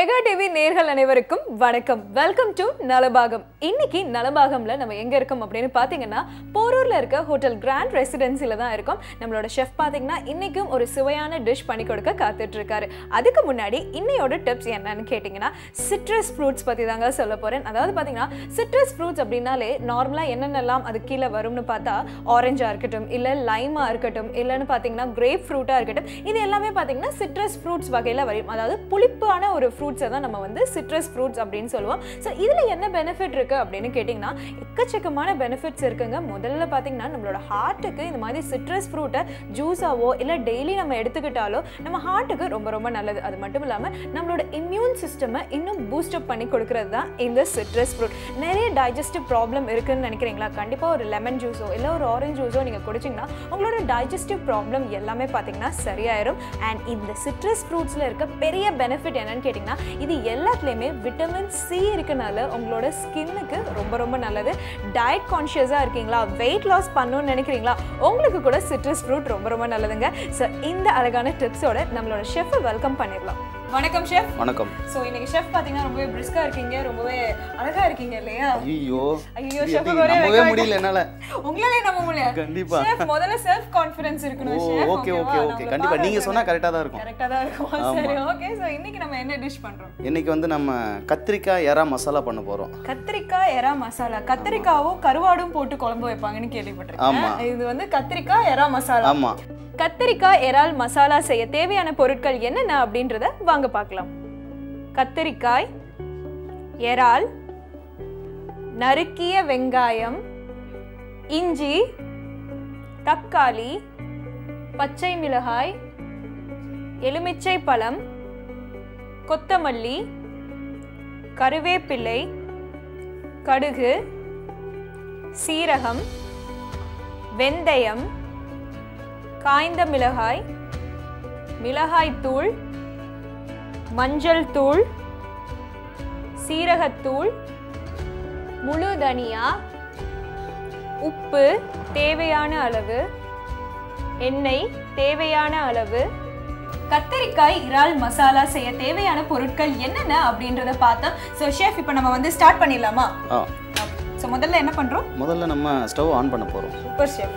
Mega TV நேர்கள் அனைவருக்கும் வணக்கம் வெல்கம் டு நலபாகம் இன்னைக்கு நலபாகம்ல நம்ம எங்க இருக்கோம் அப்படின்னு பாத்தீங்கன்னா போரூர்ல இருக்க ஹோட்டல் கிராண்ட் ரெசிடென்சில தான் இருக்கோம் நம்மளோட ஷெஃப் பாத்தீங்கன்னா இன்னைக்கும் ஒரு சுவையான டிஷ் பண்ணி கொடுக்க காத்துட்டு இருக்காரு அதுக்கு முன்னாடி இன்னையோட டிப்ஸ் என்னன்னு கேட்டிங்கன்னா சிட்ரஸ் ஃப்ரூட்ஸ் பத்தி தாங்க சொல்ல போறேன் அதாவது பாத்தீங்கன்னா சிட்ரஸ் ஃப்ரூட்ஸ் அப்படின்னாலே நார்மலா என்னென்னலாம் அது கீழே வரும்னு பார்த்தா ஆரஞ்சா இருக்கட்டும் இல்ல லைமா இருக்கட்டும் இல்லைன்னு பாத்தீங்கன்னா கிரேப் ஃப்ரூட்டா இருக்கட்டும் இது எல்லாமே பாத்தீங்கன்னா சிட்ரஸ் ஃப்ரூட்ஸ் வகையில வரும் அதாவது புளிப்பான ஒரு ஃப்ரூட்ஸை தான் நம்ம வந்து சிட்ரஸ் ஃப்ரூட்ஸ் அப்படின்னு சொல்லுவோம் ஸோ இதில் என்ன பெனிஃபிட் இருக்குது அப்படின்னு கேட்டிங்கன்னா எக்கச்சக்கமான பெனிஃபிட்ஸ் இருக்குங்க முதல்ல பார்த்தீங்கன்னா நம்மளோட ஹார்ட்டுக்கு இந்த மாதிரி சிட்ரஸ் ஃப்ரூட்டை ஜூஸாவோ இல்லை டெய்லி நம்ம எடுத்துக்கிட்டாலோ நம்ம ஹார்ட்டுக்கு ரொம்ப ரொம்ப நல்லது அது மட்டும் இல்லாமல் நம்மளோட இம்யூன் சிஸ்டமை இன்னும் பூஸ்டப் பண்ணி கொடுக்கறது தான் இந்த சிட்ரஸ் ஃப்ரூட் நிறைய டைஜஸ்டிவ் ப்ராப்ளம் இருக்குன்னு நினைக்கிறீங்களா கண்டிப்பாக ஒரு லெமன் ஜூஸோ இல்லை ஒரு ஆரஞ்சு ஜூஸோ நீங்கள் குடிச்சிங்கன்னா உங்களோட டைஜஸ்டிவ் ப்ராப்ளம் எல்லாமே பார்த்தீங்கன்னா சரியாயிரும் அண்ட் இந்த சிட்ரஸ் ஃப்ரூட்ஸில் இருக்க பெரிய பெனிஃபிட் என்னன்னு கேட்டிங்கன்னா இது எல்லாத்துலேயுமே விட்டமின் சி இருக்கனால உங்களோட ஸ்கின்னுக்கு ரொம்ப ரொம்ப நல்லது டயட் கான்ஷியஸாக இருக்கீங்களா வெயிட் லாஸ் பண்ணணும்னு நினைக்கிறீங்களா உங்களுக்கு கூட சிட்ரஸ் ஃப்ரூட் ரொம்ப ரொம்ப நல்லதுங்க ஸோ இந்த அழகான டிப்ஸோட நம்மளோட ஷெஃப்பை வெல்கம் பண்ணிடலாம் வணக்கம் ஷெஃப் வணக்கம் ஸோ இன்னைக்கு ஷெஃப் பார்த்தீங்கன்னா ரொம்பவே பிரிஸ்கா இருக்கீங்க ரொம்பவே அழகா இருக்கீங்க இல்லையா ஐயோ ஐயோ இது ஷெஃப் எப்படி ஒரே நம்பவே வெக்கம் முடியல என்னால உங்களாலே நம்ப முடியல கண்டிப்பா. ஷெஃப் முதல்ல செல்ஃப் கான்ஃபிடன்ஸ் ஓ இருக்கணும் ஷெஃப் ஓகே ஓகே ஓகே கண்டிப்பா நீங்க சொன்னா கரெக்டா தான் இருக்கும் கரெக்டா தான் இருக்கும் சரி ஓகே சோ இன்னைக்கு நம்ம என்ன டிஷ் பண்றோம் இன்னைக்கு வந்து நம்ம கத்திரிக்காய் எறா மசாலா பண்ண போறோம் கத்திரிக்காய் எறா மசாலா கத்திரிக்காவும் கருவாடும் போட்டு குழம்பு வைப்பாங்கன்னு ஆமா. கேள்விப்பட்டிருக்கேன் இது வந்து கத்திரிக்காய் எறா மசாலா ஆமா கத்திரிக்காய் எறால் மசாலா செய்ய தேவையான பொருட்கள் என்னென்ன அப்படின்றத வாங்க பார்க்கலாம் கத்திரிக்காய் எறால் நறுக்கிய வெங்காயம் இஞ்சி தக்காளி பச்சை மிளகாய் எலுமிச்சை பழம் கொத்தமல்லி கருவேப்பிலை கடுகு சீரகம் வெந்தயம் காய்ந்த மிளகாய் மிளகாய்த்தூள் மஞ்சள் தூள் சீரகத்தூள் முழு தனியா உப்பு தேவையான அளவு எண்ணெய் தேவையான அளவு கத்தரிக்காய் இறால் மசாலா செய்ய தேவையான பொருட்கள் என்னென்ன அப்படின்றத பார்த்தோம் ஸோ ஷெஃப் இப்போ நம்ம வந்து ஸ்டார்ட் பண்ணிடலாமா ஆ ஸோ முதல்ல என்ன பண்ணுறோம் முதல்ல நம்ம ஸ்டவ் ஆன் பண்ண போறோம் சூப்பர் ஷெஃப்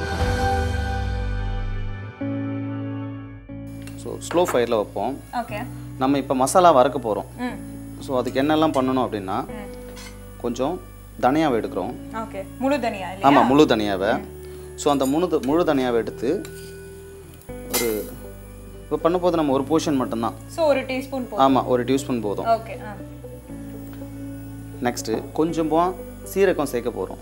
ஸோ ஸ்லோ ஃபயரில் வைப்போம் ஓகே நம்ம இப்போ மசாலா வறுக்க போகிறோம் ம் ஸோ அதுக்கு என்னெல்லாம் பண்ணணும் அப்படின்னா ம் கொஞ்சம் தனியாவை எடுக்கிறோம் ஓகே முழு தனியா இல்லையா ஆமாம் முழு தனியாவை ஸோ அந்த முழு த- முழு தனியாவை எடுத்து ஒரு இப்போ பண்ண போது நம்ம ஒரு போர்ஷன் மட்டும்தான் ஸோ ஒரு டீஸ்பூன் போதும் ஆமாம் ஒரு டியூஸ்பூன் போதும் ஓகே ஆ நெக்ஸ்ட்டு கொஞ்சமாக சீரகம் சேர்க்க போகிறோம்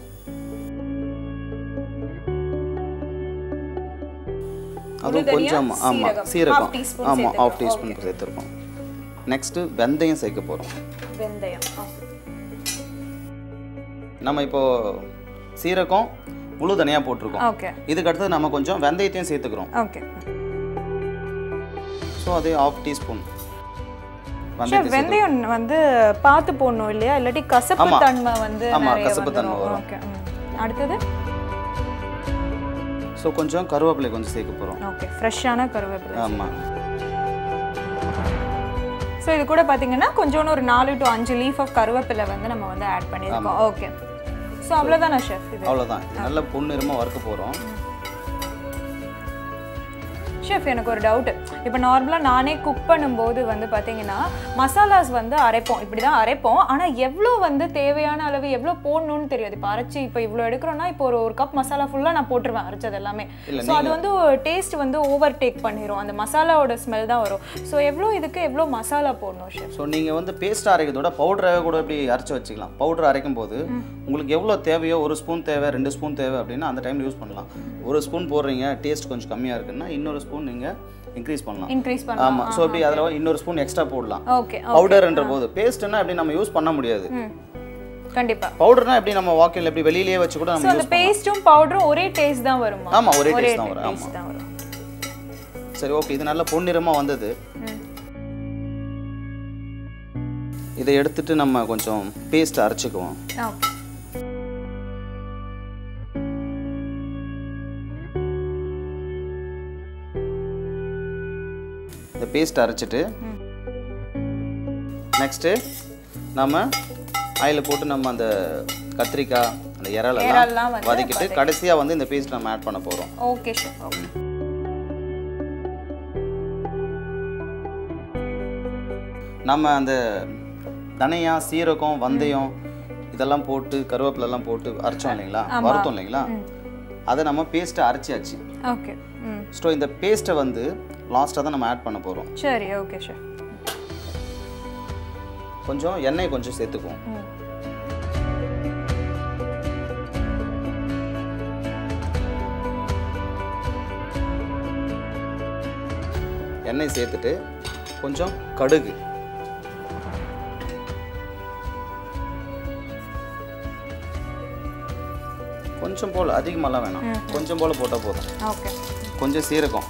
அதுவும் தனியா, கொஞ்சம் ஆமாம் சீரகம். சீரகம் Half teaspoon ஆமாம் ஆஃப் சேர்த்துக்கிறோம். டீஸ்பூன் சேர்த்துருக்கோம் நெக்ஸ்ட்டு வெந்தயம் சேர்க்க போகிறோம் வெந்தயம் நம்ம இப்போது சீரகம் முழு தனியாக போட்டிருக்கோம் ஓகே இதுக்கு அடுத்து நம்ம கொஞ்சம் வெந்தயத்தையும் சேர்த்துக்கிறோம் ஓகே ஸோ அதே ஆஃப் டீஸ்பூன் ஷெஃப் வெந்தயம் வந்து பார்த்து போடணும் இல்லையா இல்லாட்டி கசப்பு ஆமா. தன்மை வந்து ஆமா, நிறைய கசப்பு தன்மை வந்துரும். வரும். ஓகே ம். அடுத்தது ஸோ கொஞ்சம் கருவேப்பிலை கொஞ்சம் சேர்க்க போகிறோம் ஓகே ஃப்ரெஷ்ஷான கருவேப்பிலை ஆமாம் ஸோ இது கூட பார்த்தீங்கன்னா கொஞ்சோண்டு ஒரு நாலு டு அஞ்சு லீஃப் ஆஃப் கருவேப்பிலை வந்து நம்ம வந்து ஆட் பண்ணியிருக்கோம் ஓகே ஸோ அவ்வளோதானா ஷெஃப் இது அவ்வளோதான் நல்ல பொன்னிறமாக வறுக்க போகிறோம் ஷெஃப் எனக்கு ஒரு டவுட் இப்போ நார்மலாக நானே குக் பண்ணும்போது வந்து பார்த்தீங்கன்னா மசாலாஸ் வந்து அரைப்போம் இப்படி தான் அரைப்போம் ஆனால் எவ்வளோ வந்து தேவையான அளவு எவ்வளோ போடணும்னு தெரியாது இப்போ அரைச்சி இப்போ இவ்வளோ எடுக்கிறோன்னா இப்போ ஒரு ஒரு கப் மசாலா ஃபுல்லாக நான் போட்டுருவேன் அரைச்சது எல்லாமே இல்ல, ஸோ அது வந்து டேஸ்ட் வந்து ஓவர் டேக் பண்ணிடும் அந்த மசாலாவோட ஸ்மெல் தான் வரும் ஸோ எவ்வளோ இதுக்கு எவ்வளோ மசாலா போடணும் ஷெஃப் ஸோ நீங்கள் வந்து பேஸ்ட் அரைக்கிறதோட பவுடராகவே கூட இப்படி அரைச்சி வச்சுக்கலாம் பவுடர் அரைக்கும் போது உங்களுக்கு எவ்வளோ தேவையோ ஒரு ஸ்பூன் தேவை ரெண்டு ஸ்பூன் தேவை அப்படின்னா அந்த டைமில் யூஸ் பண்ணலாம் ஒரு ஸ்பூன் போடுறீங்க டேஸ்ட் கொஞ்சம் கம்மியாக இருக்குன்னா இன்னொரு ஸ்பூன் நீங்கள் இன்க்ரீஸ் பண்ணலாம் இன்க்ரீஸ் பண்ணலாம் ஆமாம் ஸோ அப்படி அதில் இன்னொரு ஸ்பூன் எக்ஸ்ட்ரா போடலாம் ஓகே பவுடர்ன்ற போது பேஸ்ட்னா அப்படி நம்ம யூஸ் பண்ண முடியாது ம் கண்டிப்பா பவுடர்னா எப்படி நம்ம வாக்கில் எப்படி வெளியிலேயே வச்சு கூட ஸோ நம்ம அந்த யூஸ் பேஸ்ட்டும் பவுடரும் ஒரே டேஸ்ட் தான் வருமா ஆமா, ஒரே taste தான் வரும், taste தான் வரும் சரி ஓகே இது நல்ல பொன்னிறமாக வந்தது ம். இதை எடுத்துட்டு நம்ம கொஞ்சம் பேஸ்ட் அரைச்சிக்குவோம் ஓகே இந்த பேஸ்ட் அரைச்சிட்டு நெக்ஸ்ட்டு நம்ம ஆயில் போட்டு நம்ம அந்த கத்திரிக்காய் அந்த இறாலெல்லாம் இறாலெல்லாம் வந்து வதக்கிட்டு கடைசியாக வந்து இந்த பேஸ்ட் நம்ம ஆட் பண்ண போகிறோம் ஓகே ஷெஃப் ஓகே நம்ம அந்த தனியா சீரகம் வந்தயம் இதெல்லாம் போட்டு கருவேப்பிலெல்லாம் போட்டு அரைச்சோம் இல்லைங்களா வறுத்தோம் இல்லைங்களா அதை நம்ம பேஸ்ட்டை அரைச்சியாச்சு ஓகே ம் ஸோ இந்த பேஸ்ட்டை வந்து லாஸ்ட்டாக தான் நம்ம ஆட் பண்ண போகிறோம் சரி ஓகே ஷெஃப் கொஞ்சம் எண்ணெய் கொஞ்சம் சேர்த்துக்குவோம் ம் எண்ணெய் சேர்த்துட்டு கொஞ்சம் கடுகு கொஞ்சம் போல் அதிகமாலாம் வேணாம் கொஞ்சம் போல் போட்டால் போதும் ஓகே கொஞ்சம் சீரகம்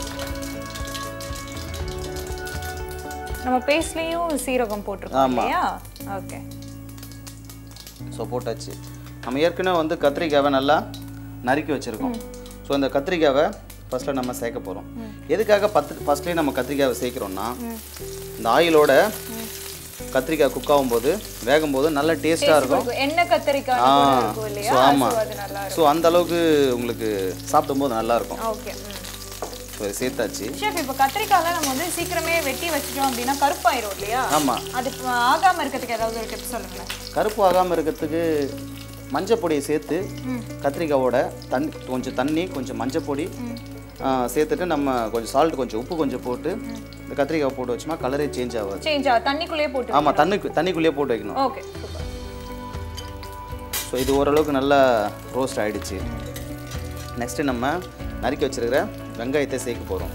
நம்ம பேஸ்ட்லேயும் சீரகம் போட்டிருக்கோம் ஆமா. இல்லையா ஓகே ஸோ போட்டாச்சு நம்ம ஏற்கனவே வந்து கத்திரிக்காவை நல்லா நறுக்கி வச்சுருக்கோம் ஸோ இந்த கத்திரிக்காவை ஃபஸ்ட்டில் நம்ம சேர்க்க போகிறோம் எதுக்காக பத்து ஃபஸ்ட்லேயே நம்ம கத்திரிக்காவை சேர்க்குறோம்னா இந்த ஆயிலோட கத்திரிக்காய் குக் ஆகும்போது வேகும்போது நல்ல டேஸ்ட்டாக இருக்கும் எண்ணெய் கத்திரிக்காய் ஆ கூட இருக்கும் இல்லையா ஸோ ஆமாம் So அது நல்லா ஸோ அந்த அளவுக்கு உங்களுக்கு சாப்பிடும்போது நல்லா இருக்கும் ஓகே ஸோ இதை சேர்த்தாச்சு ஷெஃப் இப்போ கத்திரிக்காய்லாம் நம்ம வந்து சீக்கிரமே வெட்டி வச்சிட்டோம் அப்படின்னா கருப்பாயிரும் இல்லையா ஆமாம் அது இப்ப ஆகாம இருக்கிறதுக்கு ஏதாவது ஒரு டிப்ஸ் சொல்லுங்களேன் கருப்பு ஆகாமல் இருக்கிறதுக்கு மஞ்சள் பொடியை சேர்த்து கத்திரிக்காவோட தண்ணி கொஞ்சம் தண்ணி கொஞ்சம் மஞ்சள் பொடி ஆ, சேர்த்துட்டு நம்ம கொஞ்சம் சால்ட் கொஞ்சம் உப்பு கொஞ்சம் போட்டு இந்த கத்திரிக்காய் போட்டு வச்சோமா கலரே சேஞ்ச் ஆகாது சேஞ்ச் ஆகும் தண்ணிக்குள்ளேயே போட்டு ஆமாம் தண்ணிக்கு தண்ணிக்குள்ளேயே போட்டு வைக்கணும் ஓகே சூப்பர் ஸோ இது ஓரளவுக்கு நல்லா ரோஸ்ட் ஆயிடுச்சு நெக்ஸ்ட்டு நம்ம நறுக்கி வச்சிருக்கிற வெங்காயத்தை சேர்க்க போகிறோம்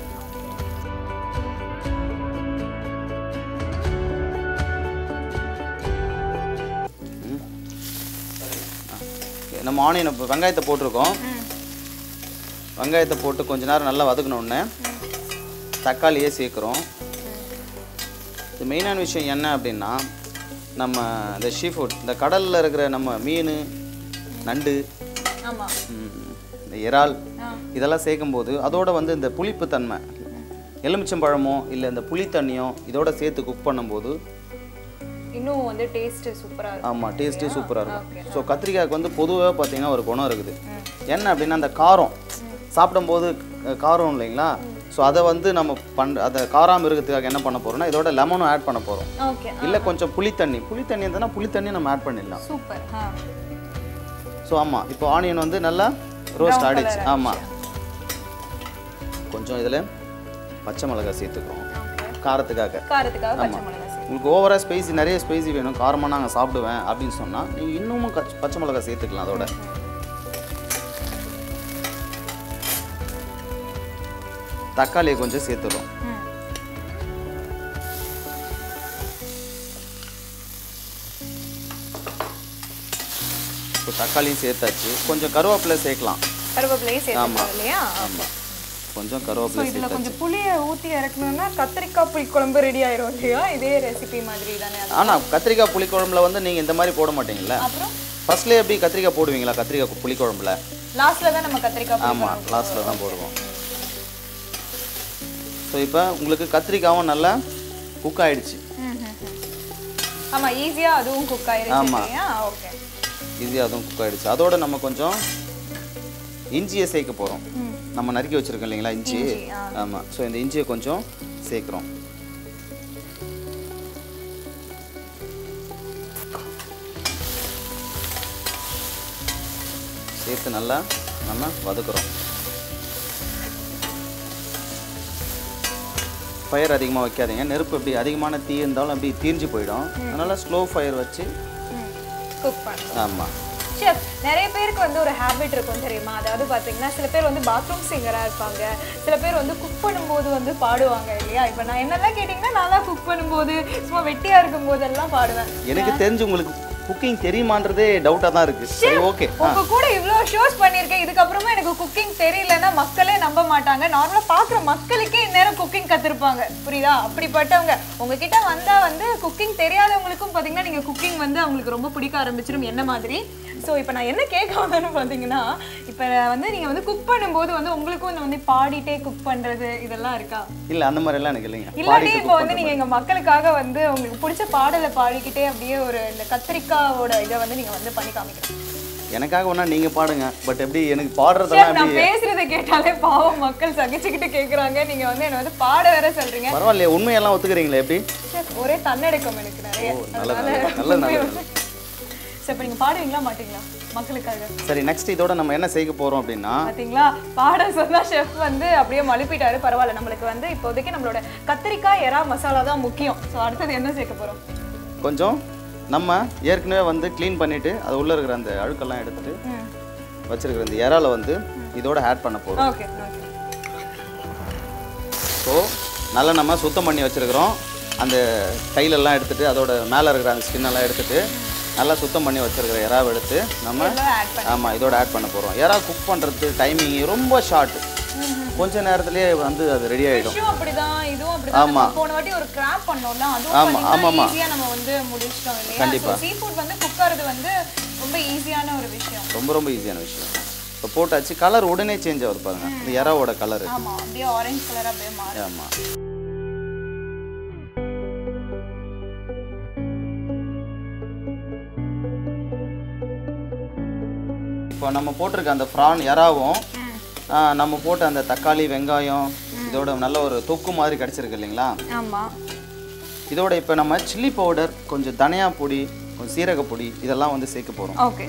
நம்ம ஆனியன் இப்போ வெங்காயத்தை போட்டிருக்கோம் வெங்காயத்தை போட்டு கொஞ்ச நேரம் நல்லா வதக்கின உடனே தக்காளியே சேர்க்குறோம் இது மெயினான விஷயம் என்ன அப்படின்னா நம்ம இந்த ஷீ ஃபுட் இந்த கடலில் இருக்கிற நம்ம மீன் நண்டு ஆமா ம், இந்த இறால் ஆ. இதெல்லாம் சேர்க்கும்போது அதோட வந்து இந்த புளிப்பு தன்மை எலுமிச்சம்பழமோ இல்லை இந்த புளி தண்ணியோ இதோட சேர்த்து குக் பண்ணும்போது இன்னும் வந்து டேஸ்ட் சூப்பரா இருக்கும் ஆமாம் டேஸ்ட்டே சூப்பராக இருக்கும் Okay. ஸோ கத்திரிக்காய்க்கு வந்து பொதுவாக பார்த்தீங்கன்னா ஒரு குணம் இருக்குது என்ன அப்படின்னா அந்த காரம் சாப்பிடும்போது அஹ், காரம் இல்லைங்களா ஸோ அதை வந்து நம்ம பண் அதை காராமல் இருக்கிறதுக்காக என்ன பண்ண போகிறோம்னா இதோட லெமனும் ஆட் பண்ண போகிறோம் ஓகே இல்லை கொஞ்சம் புளித்தண்ணி புளித்தண்ணி இருந்ததுன்னா புளித்தண்ணி நம்ம ஆட் பண்ணிடலாம் சூப்பர் ஆ ஸோ ஆமாம் இப்போ ஆனியன் வந்து நல்லா ரோஸ்ட் Brown ஆடிச்சு colour ஆமாம் கொஞ்சம் இதில் பச்சை மிளகாய் சேர்த்துக்கிறோம் ஓகே காரத்துக்காக காரத்துக்காக பச்சை மிளகாய் சேர்த்து உங்களுக்கு ஓவராக ஸ்பைசி நிறைய ஸ்பைசி வேணும் காரமாக நாங்கள் சாப்பிடுவேன் அப்படின்னு சொன்னால் நீங்கள் இன்னமும் கச்- பச்சை மிளகாய் சேர்த்துக்கலாம் அதோட தக்காளியை கொஞ்சம் சேர்த்துறோம் ம் இப்போ தக்காளியும் சேர்த்தாச்சு கொஞ்சம் கருவேப்பிலை சேர்க்கலாம் கருவேப்பிலையும் சேர்த்துக்கலாம் இல்லையா ஆமாம் கொஞ்சம் ஸோ கருவேப்பிலை இதுல சேர்த்தாச்சு கொஞ்சம் புளியை ஊத்தி இறக்கணும்னா கத்திரிக்காய் புளி குழம்பு ரெடி ஆயிரும் இல்லையா இதே ரெசிபி மாதிரி தானே அது ஆனால் கத்திரிக்காய் புளிக்குழம்புல வந்து நீங்கள் இந்த மாதிரி போட மாட்டீங்கல்ல அப்புறம் ஃபர்ஸ்ட்லேயே எப்படி கத்திரிக்காய் போடுவீங்களா கத்திரிக்காய் புளிக்குழம்புல லாஸ்ட்ல தான் நம்ம கத்திரிக்காய் புளி ஆமாம் லாஸ்ட்டில் தான் போடுவோம் ஸோ இப்போ உங்களுக்கு கத்திரிக்காவும் நல்லா குக் ஆயிடுச்சு ம், ம், ம். ஆமா ஈஸியா அதுவும் குக் ஆயிருச்சு ஆமா. இல்லையா ஓகே ஈஸியாக அதுவும் குக் ஆயிடுச்சு அதோட நம்ம கொஞ்சம் இஞ்சியை சேர்க்க போகிறோம் நம்ம நறுக்கி வச்சிருக்கோம் இல்லைங்களா இஞ்சி இஞ்சி, ஆ. ஆமாம் ஸோ இந்த இஞ்சியை கொஞ்சம் சேர்க்குறோம் சேர்த்து நல்லா நம்ம வதக்குறோம் ஃபயர் அதிகமாக வைக்காதீங்க நெருப்பு அப்படி அதிகமான தீ இருந்தாலும் அப்படி தீர்ஞ்சு போயிடும் அதனால் ஸ்லோ ஃபயர் வச்சு குக் பண்ணுறோம் ஆமாம் ஷெஃப் நிறைய பேருக்கு வந்து ஒரு ஹேபிட் இருக்கும் தெரியுமா அதாவது பார்த்தீங்கன்னா சில பேர் வந்து பாத்ரூம் சிங்கராக இருப்பாங்க சில பேர் வந்து குக் பண்ணும்போது வந்து பாடுவாங்க இல்லையா இப்போ நான் என்னெல்லாம் கேட்டிங்கன்னா நான் தான் குக் பண்ணும்போது சும்மா வெட்டியாக இருக்கும் போதெல்லாம் பாடுவேன் எனக்கு தெரிஞ்சு உங்களுக்கு குக்கிங் தெரியுமான்றதே டவுட்டாக தான் இருக்குது சரி ஓகே ஆ உங்க கூட இவ்வளோ ஷோஸ் பண்ணியிருக்கேன் இதுக்கப்புறமா எனக்கு குக்கிங் தெரியலன்னா மக்களே நம்ப மாட்டாங்க நார்மலாக பார்க்குற மக்களுக்கே இந்நேரம் குக்கிங் கத்திருப்பாங்க புரியுதா அப்படிப்பட்டவங்க உங்ககிட்ட வந்தா வந்து குக்கிங் தெரியாதவங்களுக்கும் பாத்தீங்கன்னா நீங்க குக்கிங் வந்து அவங்களுக்கு ரொம்ப பிடிக்க ஆரம்பிச்சிடும் என்ன மாதிரி ஸோ இப்போ நான் என்ன கேட்க வந்தேன்னு பார்த்தீங்கன்னா இப்போ வந்து நீங்கள் வந்து குக் பண்ணும்போது வந்து உங்களுக்கும் இந்த வந்து பாடிட்டே குக் பண்ணுறது இதெல்லாம் இருக்கா இல்லை அந்த மாதிரிலாம் எனக்கு இல்லைங்க இல்லாட்டி இப்போ வந்து நீங்கள் எங்கள் மக்களுக்காக வந்து உங்களுக்கு பிடிச்ச பாடலை பாடிக்கிட்டே அப்படியே ஒரு இந்த கத்திரிக்காவோட இதை வந்து நீங்கள் வந்து பண்ணி காமிக்கணும் எனக்காக ஒன்றா நீங்கள் பாடுங்க பட் எப்படி எனக்கு பாடுறதெல்லாம் Chef, நான் எப்படி பேசுறதை கேட்டாலே பாவம் மக்கள் சகிச்சுக்கிட்டு கேக்குறாங்க நீங்க வந்து என்ன வந்து பாட வேற சொல்றீங்க பரவாயில்லையே உண்மையெல்லாம் ஒத்துக்கிறீங்களா எப்படி Chef, ஒரே தன்னடக்கம் எனக்கு நிறைய நல்லது, அதனால நல்லது, நல்லது, உண்மையை சரி இப்போ நீங்க பாடுவீங்களா மாட்டீங்களா மக்களுக்காக சரி நெக்ஸ்ட் இதோட நம்ம என்ன செய்ய போகிறோம் அப்படின்னா பாத்தீங்களா பாட சொன்னா ஷெஃப் வந்து அப்படியே மழுப்பிட்டாரு பரவாயில்ல நம்மளுக்கு வந்து இப்போதைக்கு நம்மளோட கத்திரிக்காய் எறா மசாலா தான் முக்கியம் ஸோ அடுத்தது என்ன சேர்க்க போறோம் கொஞ்சம் நம்ம ஏற்கனவே வந்து க்ளீன் பண்ணிவிட்டு அது உள்ளே இருக்கிற அந்த அழுக்கெல்லாம் எடுத்துட்டு வச்சிருக்கிற இந்த இறால வந்து இதோட ஆட் பண்ண போகிறோம் ஓகே ஓகே ஸோ நல்லா நம்ம சுத்தம் பண்ணி வச்சிருக்கிறோம் அந்த கையிலெல்லாம் எடுத்துட்டு அதோட மேலே இருக்கிற அந்த skin எல்லாம் எடுத்துட்டு நல்லா சுத்தம் பண்ணி வச்சிருக்கிற இறாவை எடுத்து நம்ம எல்லாம் ஆட் பண்ணி ஆமாம் இதோட ஆட் பண்ண போகிறோம் இறா குக் பண்ணுறது டைமிங் ரொம்ப ஷார்ட் கொஞ்ச நேரத்துலேயே வந்து அது ரெடி ஆகிடும் ஃபிஷ்ஷும் அப்படிதான் இதுவும் அப்படிதான் ஆமா. நம்ம போன வாட்டி ஒரு கிராப் பண்ணோம்ல அதுவும் ஆமா, ஆமாமா. பாத்தீங்கன்னா ஈஸியா நம்ம வந்து முடிச்சிட்டோம் இல்லையா கண்டிப்பா. சீ ஃபுட் வந்து குக்கறது வந்து ரொம்ப ஈஸியான ஒரு விஷயம் ரொம்ப ரொம்ப ஈஸியான விஷயம் இப்போ போட்டாச்சு கலர் உடனே சேஞ்ச் ஆகுது பாருங்க இந்த இறாவோட கலரு ஆமா அப்படியே ஆரஞ்சு கலர் அப்படியே மாறும் ஆமாம் இப்போ நம்ம போட்டிருக்க அந்த ஃப்ரான் இறாவும் ஆ, நம்ம போட்ட அந்த தக்காளி வெங்காயம் இதோட நல்ல ஒரு தொக்கு மாதிரி கிடச்சிருக்கு இல்லைங்களா ஆமா இதோட இப்போ நம்ம சில்லி பவுடர் கொஞ்சம் தனியா பொடி கொஞ்சம் சீரக பொடி இதெல்லாம் வந்து சேர்க்க போகிறோம் ஓகே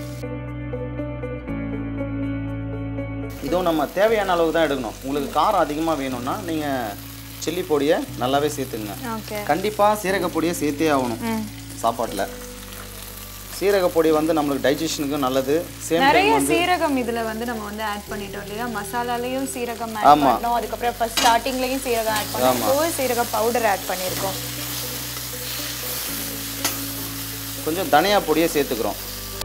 இதுவும் நம்ம தேவையான அளவுக்கு தான் எடுக்கணும் உங்களுக்கு காரம் அதிகமாக வேணும்னா நீங்கள் சில்லி பொடியை நல்லாவே சேர்த்துங்க ஓகே கண்டிப்பாக சீரக பொடியை சேர்த்தே ஆகணும் சாப்பாட்டில் சீரக பொடி வந்து நம்மளுக்கு டைஜஷனுக்கும் நல்லது சேம் நிறைய சீரகம் இதுல வந்து நம்ம வந்து ஆட் பண்ணிட்டோம் இல்லையா மசாலாலையும் சீரகம் ஆட் ஆமா. பண்ணோம் அதுக்கப்புறம் இப்போ ஸ்டார்டிங்லயும் சீரகம் ஆட் பண்ணோம் இப்போ சீரக பவுடர் ஆட் பண்ணியிருக்கோம் கொஞ்சம் தனியா பொடியை சேர்த்துக்கிறோம்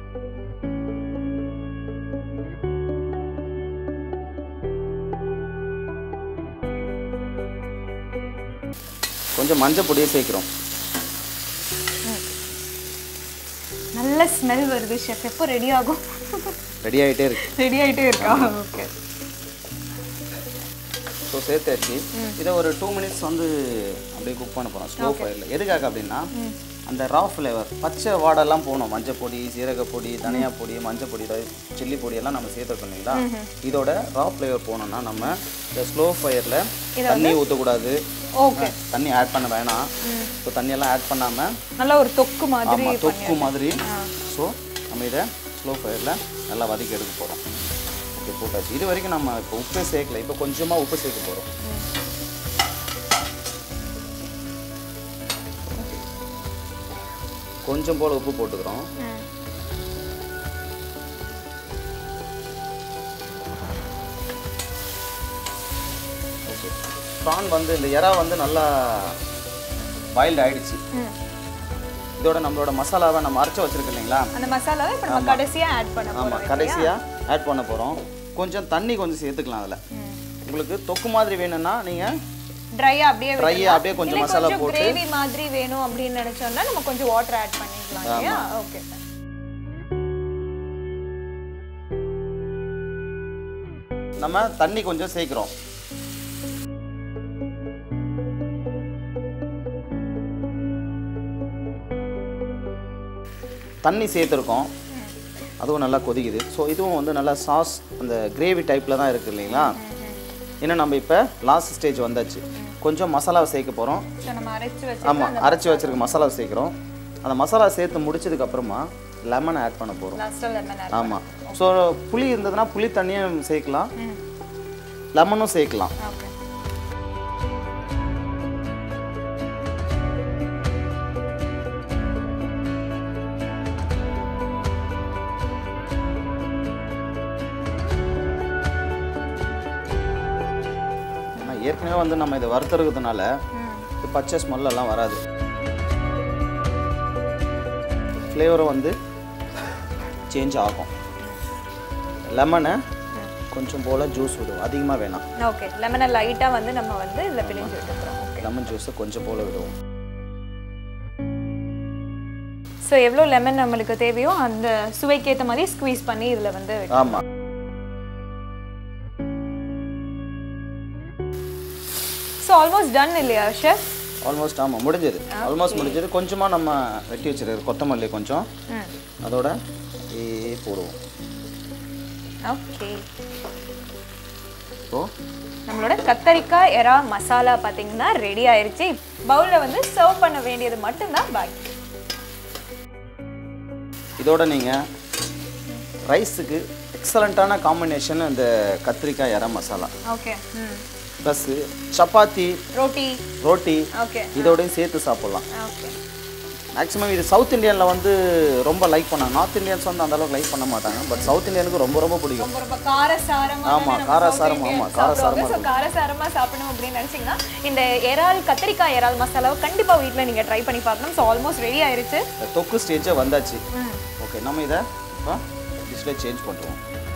கொஞ்சம் மஞ்சள் பொடியை சேர்க்குறோம் நல்ல ஸ்மெல் வருது ஷெஃப் எப்போ ரெடி ஆகும் ரெடி ஆகிட்டே இருக்கு ரெடி ஆயிட்டே இருக்கா ஓகே ஸோ சேர்த்தாச்சு இதை ஒரு டூ மினிட்ஸ் வந்து அப்படியே குக் பண்ண போகிறோம் ஸ்லோ ஃபயரில் எதுக்காக அப்படின்னா அந்த ரா ஃப்ளேவர் பச்சை வாடெல்லாம் போகணும் மஞ்சள் பொடி சீரக பொடி தனியா பொடி மஞ்சள் பொடி சில்லி பொடி எல்லாம் நம்ம சேர்த்துருக்கோம் இல்லைங்களா இதோட ரா ஃப்ளேவர் போகணும்னா நம்ம இந்த ஸ்லோ ஃபயரில் தண்ணி ஊற்றக்கூடாது ஓகே தண்ணி ஆட் பண்ண வேணாம் ஸோ தண்ணியெல்லாம் ஆட் பண்ணாமல் நல்ல ஒரு தொக்கு மாதிரி ஆமாம் தொக்கு மாதிரி ஸோ நம்ம இதை ஸ்லோ ஃபயரில் நல்லா வதக்கி எடுக்க போகிறோம் ஓகே போட்டாச்சு இது வரைக்கும் நம்ம இப்போ உப்பே சேர்க்கல இப்போ கொஞ்சமாக உப்பு சேர்க்க போகிறோம் கொஞ்சம் போல் உப்பு போட்டுக்கிறோம் ம். ஓகே ப்ரான் வந்து இந்த எறா வந்து நல்லா பாயில்டு ஆயிடுச்சு ம். இதோட நம்மளோட மசாலாவை நம்ம அரைச்சி வச்சிருக்கோம் இல்லைங்களா அந்த மசாலாவை இப்போ நம்ம கடைசியா ஆட் பண்ண போறோம் ஆமாம் கடைசியாக ஆட் பண்ண போகிறோம் கொஞ்சம் தண்ணி கொஞ்சம் சேர்த்துக்கலாம் அதில் உங்களுக்கு தொக்கு மாதிரி வேணும்னா நீங்கள் ட்ரையா அப்படியே ட்ரையாக அப்படியே கொஞ்சம் இல்லை மசாலா கொஞ்சம் போட்டு கிரேவி மாதிரி வேணும் அப்படின்னு நினைச்சோம்னா நம்ம கொஞ்சம் வாட்டர் ஆட் பண்ணிக்கலாம் இல்லையா ஓகே நம்ம தண்ணி கொஞ்சம் சேர்க்குறோம் தண்ணி சேர்த்துருக்கோம் அதுவும் நல்லா கொதிக்குது ஸோ இதுவும் வந்து நல்லா சாஸ் அந்த கிரேவி டைப்பில் தான் இருக்குது இல்லைங்களா ஏன்னா நம்ம இப்போ லாஸ்ட் ஸ்டேஜ் வந்தாச்சு கொஞ்சம் மசாலாவை சேர்க்க போகிறோம் ஸோ நம்ம அரைச்சு வச்சு ஆமாம் அரைச்சி வச்சிருக்க மசாலாவை சேர்க்குறோம் அந்த மசாலா சேர்த்து முடிச்சதுக்கப்புறமா லெமன் ஆட் பண்ண போகிறோம் லாஸ்ட்டாக லெமன் ஆட் ஆமாம் ஸோ புளி இருந்ததுன்னா புளி தண்ணியும் சேர்க்கலாம் லெமனும் சேர்க்கலாம் ஓகே ஏன்னா ஏற்கனவே வந்து நம்ம இதை வறுத்துறதுனால இது பச்சை ஸ்மெல்லாம் வராது ஃப்ளேவரும் வந்து சேஞ்ச் ஆகும் லெமனை கொஞ்சம் போல் ஜூஸ் விடுவோம் அதிகமாக வேணாம் ஓகே லெமனை லைட்டாக வந்து நம்ம வந்து இதில் பிழிஞ்சு விட்டுக்கிறோம் ஓகே லெமன் ஜூஸை கொஞ்சம் போல் விடுவோம் ஸோ எவ்வளோ லெமன் நம்மளுக்கு தேவையோ அந்த சுவைக்கு ஏற்ற மாதிரி ஸ்குவீஸ் பண்ணி இதில் வந்து ஆமாம் ஸோ ஆல்மோஸ்ட் டன் இல்லையா ஷெஃப் ஆல்மோஸ்ட் ஆமாம் முடிஞ்சது ஆல்மோஸ்ட் முடிஞ்சது கொஞ்சமாக நம்ம வெட்டி வச்சிருக்கிறது கொத்தமல்லி கொஞ்சம் ம் அதோட அப்படியே போடுவோம் ஓகே ஸோ நம்மளோட கத்தரிக்காய் எறா மசாலா பார்த்தீங்கன்னா ரெடி ஆயிருச்சு பவுலில் வந்து சர்வ் பண்ண வேண்டியது மட்டும்தான் பாக்கி இதோட நீங்கள் ரைஸுக்கு எக்ஸலண்ட்டான காம்பினேஷன் இந்த கத்திரிக்காய் இற மசாலா ஓகே ம் ப்ளஸ்ஸு சப்பாத்தி ரோட்டி ரோட்டி ஓகே இதோடையும் சேர்த்து சாப்பிட்லாம் ஓகே மேக்ஸிமம் இது சவுத் இந்தியனில் வந்து ரொம்ப லைக் பண்ணாங்க நார்த் இந்தியன்ஸ் வந்து அந்த அளவுக்கு லைக் பண்ண மாட்டாங்க பட் சவுத் இந்தியனுக்கு ரொம்ப ரொம்ப பிடிக்கும் ரொம்ப ரொம்ப காரசாரமா ஆமா, காரசாரம், ஆமா, காரசாரமா ஸோ காரசாரமா சாப்பிடணும் அப்படின்னு நினைச்சீங்கன்னா இந்த இறால் கத்திரிக்காய் இறால் மசாலாவை கண்டிப்பா வீட்ல நீங்க ட்ரை பண்ணி பார்க்கணும் ஸோ ஆல்மோஸ்ட் ரெடி ஆயிருச்சு இந்த தொக்கு ஸ்டேஜே வந்தாச்சு ம் ஓகே நம்ம இதை இப்போ டிஷ்ல சேஞ்ச் பண்ணுறோம்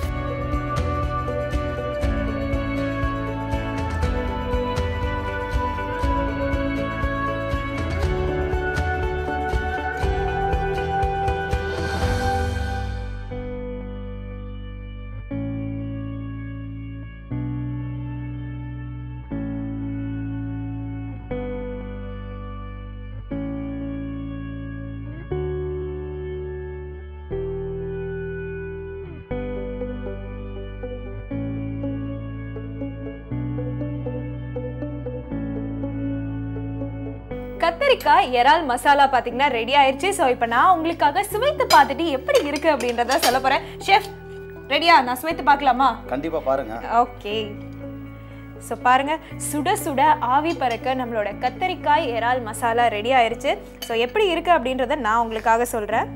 கத்தரிக்காய் இறால் மசாலா பார்த்தீங்கன்னா ரெடி ஆயிருச்சு ஸோ இப்போ நான் உங்களுக்காக சுவைத்து பார்த்துட்டு எப்படி இருக்கு அப்படின்றத சொல்ல போறேன் ஷெஃப் ரெடியா நான் சுவைத்து பார்க்கலாமா கண்டிப்பாக பாருங்கள் ஓகே ஸோ பாருங்க சுட சுட ஆவி பறக்க நம்மளோட கத்தரிக்காய் இறால் மசாலா ரெடி ஆயிருச்சு ஸோ எப்படி இருக்கு அப்படின்றத நான் உங்களுக்காக சொல்றேன்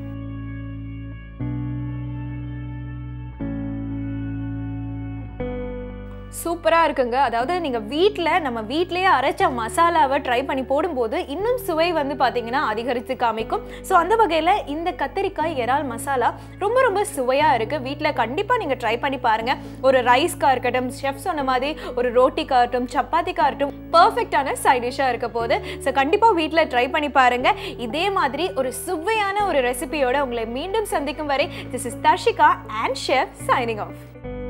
சூப்பராக இருக்குங்க அதாவது நீங்கள் வீட்டில் நம்ம வீட்டிலேயே அரைச்ச மசாலாவை ட்ரை பண்ணி போடும்போது இன்னும் சுவை வந்து பார்த்தீங்கன்னா அதிகரித்து காமிக்கும் ஸோ அந்த வகையில் இந்த கத்தரிக்காய் இறால் மசாலா ரொம்ப ரொம்ப சுவையாக இருக்குது வீட்டில் கண்டிப்பாக நீங்கள் ட்ரை பண்ணி பாருங்கள் ஒரு ரைஸ்க்காக இருக்கட்டும் ஷெஃப் சொன்ன மாதிரி ஒரு ரோட்டிக்காக இருக்கட்டும் சப்பாத்திக்காக இருக்கட்டும் பர்ஃபெக்டான சைட் டிஷ்ஷாக இருக்க போகுது ஸோ கண்டிப்பாக வீட்டில் ட்ரை பண்ணி பாருங்கள் இதே மாதிரி ஒரு சுவையான ஒரு ரெசிபியோட உங்களை மீண்டும் சந்திக்கும் வரை this is Darshika and chef signing off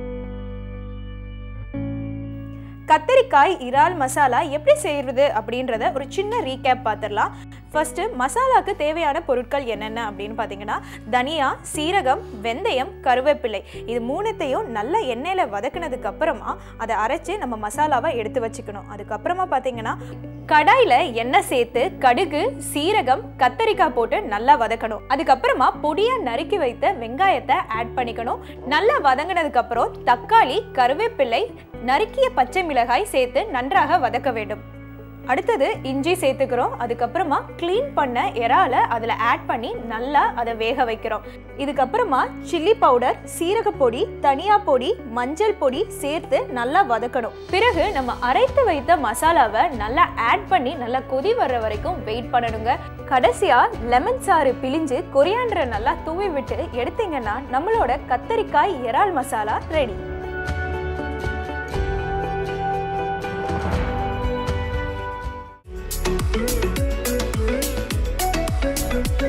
கத்தரிக்காய் இறால் மசாலா எப்படி செய்கிறது அப்படின்றத ஒரு சின்ன ரீகேப் பார்த்துடலாம் ஃபர்ஸ்ட்டு மசாலாக்கு தேவையான பொருட்கள் என்னென்ன அப்படின்னு பார்த்தீங்கன்னா தனியா சீரகம் வெந்தயம் கருவேப்பிலை இது மூணுத்தையும் நல்ல எண்ணெயில் வதக்குனதுக்கு அப்புறமா அதை அரைச்சு நம்ம மசாலாவை எடுத்து வச்சுக்கணும் அதுக்கப்புறமா பார்த்தீங்கன்னா கடாயில் எண்ணெய் சேர்த்து கடுகு சீரகம் கத்தரிக்காய் போட்டு நல்லா வதக்கணும் அதுக்கப்புறமா பொடியாக நறுக்கி வைத்த வெங்காயத்தை ஆட் பண்ணிக்கணும் நல்லா வதங்கினதுக்கு அப்புறம் தக்காளி கருவேப்பிலை நறுக்கிய பச்சை மிளகாய் சேர்த்து நன்றாக வதக்க வேண்டும் அடுத்தது இஞ்சி சேர்த்துக்கிறோம் அதுக்கப்புறமா க்ளீன் பண்ண இறால அதில் ஆட் பண்ணி நல்லா அதை வேக வைக்கிறோம் இதுக்கப்புறமா சில்லி பவுடர் சீரகப்பொடி தனியா பொடி மஞ்சள் பொடி சேர்த்து நல்லா வதக்கணும் பிறகு நம்ம அரைத்து வைத்த மசாலாவை நல்லா ஆட் பண்ணி நல்லா கொதி வர்ற வரைக்கும் வெயிட் பண்ணணுங்க கடைசியா லெமன் சாறு பிழிஞ்சு கொரியாண்டரை நல்லா தூவி விட்டு எடுத்தீங்கன்னா நம்மளோட கத்தரிக்காய் இறால் மசாலா ரெடி